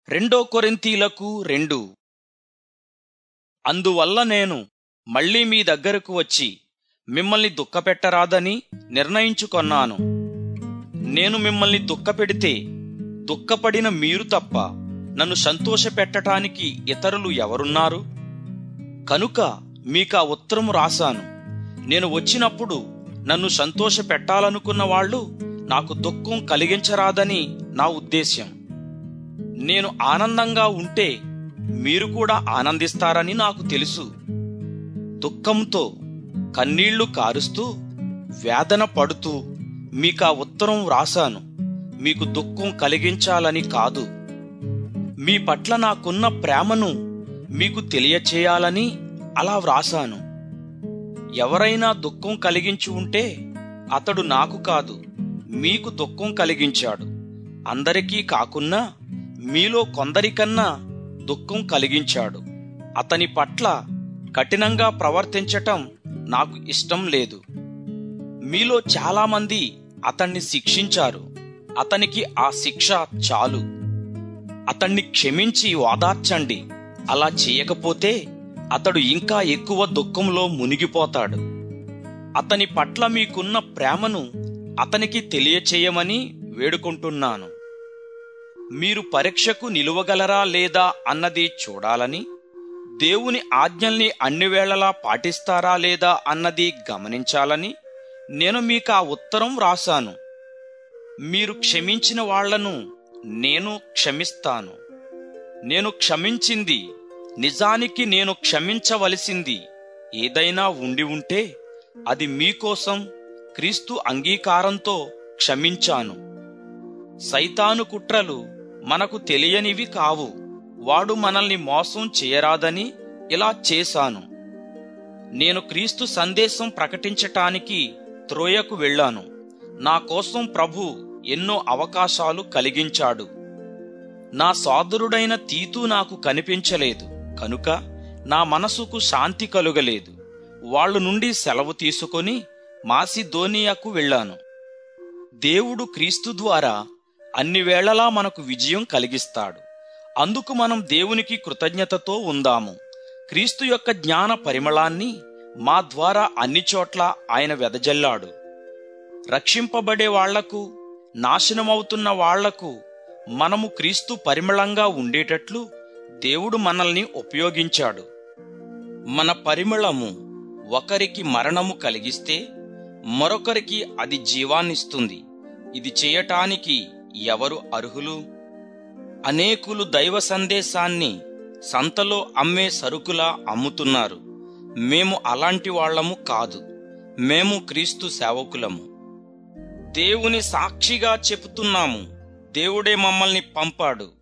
రెండో కొరింథీలకు రెండు అందువల్ల నేను మళ్ళీ మీ దగ్గరకు వచ్చి మిమ్మల్ని దుఃఖపెట్టరాదని నిర్ణయించుకొన్నాను నేను మిమ్మల్ని దుఃఖపెడితే దుఃఖపడిన మీరు తప్ప నన్ను సంతోషపెట్టటానికి ఇతరులు ఎవరున్నారు కనుక మీకా ఉత్తరము రాశాను నేను వచ్చినప్పుడు నన్ను సంతోషపెట్టాలనుకున్న వాళ్ళు నాకు దుఃఖం కలిగించరాదని నా ఉద్దేశ్యం నేను ఆనందంగా ఉంటే మీరు కూడా ఆనందిస్తారని నాకు తెలుసు దుఃఖంతో కన్నీళ్లు కారుస్తూ వేదన పడుతూ మీకా ఉత్తరం వ్రాసాను మీకు దుఃఖం కలిగించాలని కాదు మీ పట్ల నాకున్న ప్రేమను మీకు తెలియచేయాలని అలా వ్రాసాను ఎవరైనా దుఃఖం కలిగించి ఉంటే అతడు నాకు కాదు మీకు దుఃఖం కలిగించాడు అందరికీ కాకున్నా మీలో కొందరికన్నా దుఃఖం కలిగించాడు అతని పట్ల కఠినంగా ప్రవర్తించటం నాకు ఇష్టం లేదు మీలో చాలామంది అతన్ని శిక్షించారు అతనికి ఆ శిక్ష చాలు అతన్ని క్షమించి ఓదార్చండి అలా చేయకపోతే అతడు ఇంకా ఎక్కువ దుఃఖంలో మునిగిపోతాడు అతని పట్ల మీకున్న ప్రేమను అతనికి తెలియచేయమని వేడుకుంటున్నాను మీరు పరీక్షకు నిలువగలరా లేదా అన్నది చూడాలని దేవుని ఆజ్ఞల్ని అన్ని వేళలా పాటిస్తారా లేదా అన్నది గమనించాలని నేను మీకు ఆ ఉత్తరం రాశాను మీరు క్షమించిన వాళ్లను నేను క్షమిస్తాను నేను క్షమించింది నిజానికి నేను క్షమించవలసింది ఏదైనా ఉండి ఉంటే అది మీకోసం క్రీస్తు అంగీకారంతో క్షమించాను సైతాను కుట్రలు మనకు తెలియనివి కావు వాడు మనల్ని మోసం చేయరాదని ఇలా చేశాను నేను క్రీస్తు సందేశం ప్రకటించటానికి త్రోయకు వెళ్ళాను నా కోసం ప్రభు ఎన్నో అవకాశాలు కలిగించాడు నా సోదరుడైన తీతు నాకు కనిపించలేదు కనుక నా మనసుకు శాంతి కలుగలేదు వాళ్ళు నుండి సెలవు తీసుకొని మాసిదోనియాకు వెళ్ళాను దేవుడు క్రీస్తు ద్వారా అన్ని వేళలా మనకు విజయం కలిగిస్తాడు అందుకు మనం దేవునికి కృతజ్ఞతతో ఉందాము క్రీస్తు యొక్క జ్ఞాన పరిమళాన్ని మా ద్వారా అన్ని చోట్ల ఆయన వెదజల్లాడు రక్షింపబడే వాళ్లకు నాశనమవుతున్న వాళ్లకు మనము క్రీస్తు పరిమళంగా ఉండేటట్లు దేవుడు మనల్ని ఉపయోగించాడు మన పరిమళము ఒకరికి మరణము కలిగిస్తే మరొకరికి అది జీవాన్నిస్తుంది ఇది చేయటానికి ఎవరు అర్హులు అనేకులు దైవ సందేశాన్ని సంతలో అమ్మే సరుకులా అమ్ముతున్నారు మేము అలాంటి వాళ్ళము కాదు మేము క్రీస్తు సేవకులము దేవుని సాక్షిగా చెబుతున్నాము దేవుడే మమ్మల్ని పంపాడు